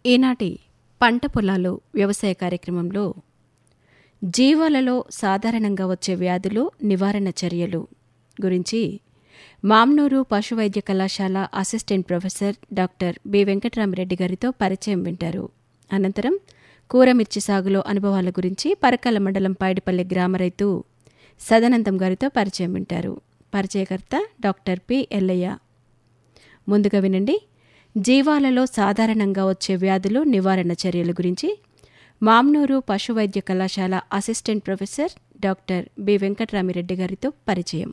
ఈనాటి పంట పొలాలు వ్యవసాయ కార్యక్రమంలో జీవాలలో సాధారణంగా వచ్చే వ్యాధులు నివారణ చర్యలు గురించి మామ్నూరు పశువైద్య కళాశాల assistant professor doctor B Venkatarami Reddy గారితో పరిచయం వింటారు అనంతరం కూరమిర్చి సాగులో అనుభవాల గురించి పరకాల మండలం పాయిడిపల్లి గ్రామ రైతు సదానందం గారితో పరిచయం వింటారు పరిచయకర్త డాక్టర్ పి ఎల్లయ్య ముందుగా వినండి జీవాలలో సాధారణంగా వచ్చే వ్యాధులు నివారణ చర్యల గురించి మామ్నూరు పశువైద్య కళాశాల assistant professor doctor B Venkatarami Reddy గారితో పరిచయం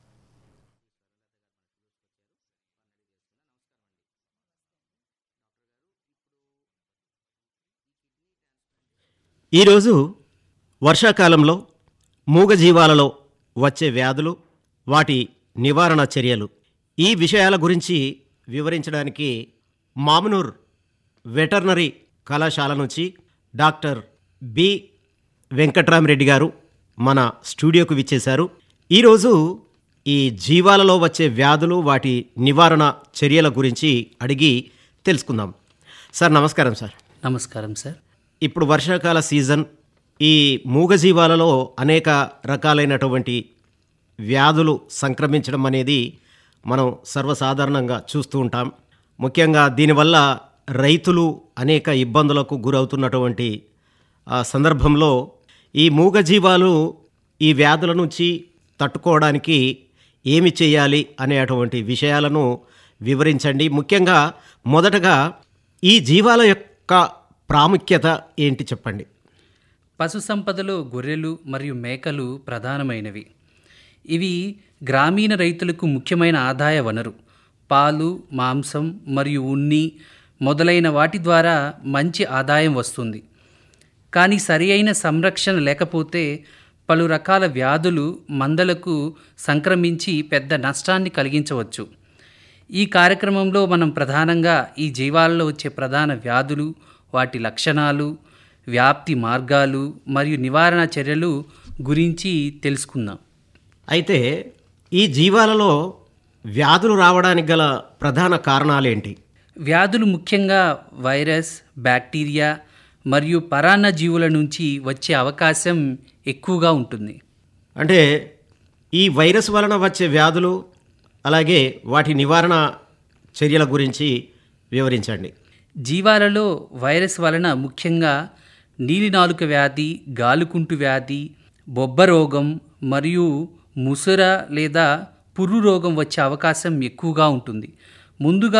ఈరోజు వర్షాకాలంలో మూగజీవాలలో వచ్చే వ్యాధులు వాటి నివారణ చర్యలు ఈ విషయాల గురించి వివరించడానికి మామనూర్ వెటర్నరీ కళాశాల నుంచి డాక్టర్ బి వెంకట్రామరెడ్డి గారు మన స్టూడియోకు విచ్చేశారు ఈరోజు ఈ జీవాలలో వచ్చే వ్యాధులు వాటి నివారణ చర్యల గురించి అడిగి తెలుసుకుందాం సార్ నమస్కారం సార్ నమస్కారం సార్ ఇప్పుడు వర్షాకాల సీజన్ ఈ మూగజీవాలలో అనేక రకాలైనటువంటి వ్యాధులు సంక్రమించడం అనేది మనం సర్వసాధారణంగా చూస్తూ ఉంటాం ముఖ్యంగా దీనివల్ల రైతులు అనేక ఇబ్బందులకు గురవుతున్నటువంటి ఆ సందర్భంలో ఈ మూగజీవాలు ఈ వ్యాధుల నుంచి తట్టుకోవడానికి ఏమి చేయాలి అనేటువంటి విషయాలను వివరించండి ముఖ్యంగా మొదటగా ఈ జీవాల యొక్క ప్రాముఖ్యత ఏంటి చెప్పండి పశు సంపదలో గొర్రెలు మరియు మేకలు ప్రధానమైనవి ఇవి గ్రామీణ రైతులకు ముఖ్యమైన ఆదాయ వనరు పాలు మాంసం మరియు ఉన్ని మొదలైన వాటి ద్వారా మంచి ఆదాయం వస్తుంది కానీ సరి అయిన సంరక్షణ లేకపోతే పలు రకాల వ్యాధులు మందలకు సంక్రమించి పెద్ద నష్టాన్ని కలిగించవచ్చు ఈ కార్యక్రమంలో మనం ప్రధానంగా ఈ జీవాలలో వచ్చే ప్రధాన వ్యాధులు వాటి లక్షణాలు వ్యాప్తి మార్గాలు మరియు నివారణ చర్యలు గురించి తెలుసుకుందాం అయితే ఈ జీవాలలో వ్యాధులు రావడానికి గల ప్రధాన కారణాలేంటి వ్యాధులు ముఖ్యంగా వైరస్ బ్యాక్టీరియా మరియు పరాన్న జీవుల నుంచి వచ్చే అవకాశం ఎక్కువగా ఉంటుంది అంటే ఈ వైరస్ వలన వచ్చే వ్యాధులు అలాగే వాటి నివారణ చర్యల గురించి వివరించండి జీవాలలో వైరస్ వలన ముఖ్యంగా నీలినాలుక వ్యాధి గాలుకుంటు వ్యాధి బొబ్బ రోగం మరియు ముసుర లేదా పుర్రు రోగం వచ్చే అవకాశం ఎక్కువగా ఉంటుంది ముందుగా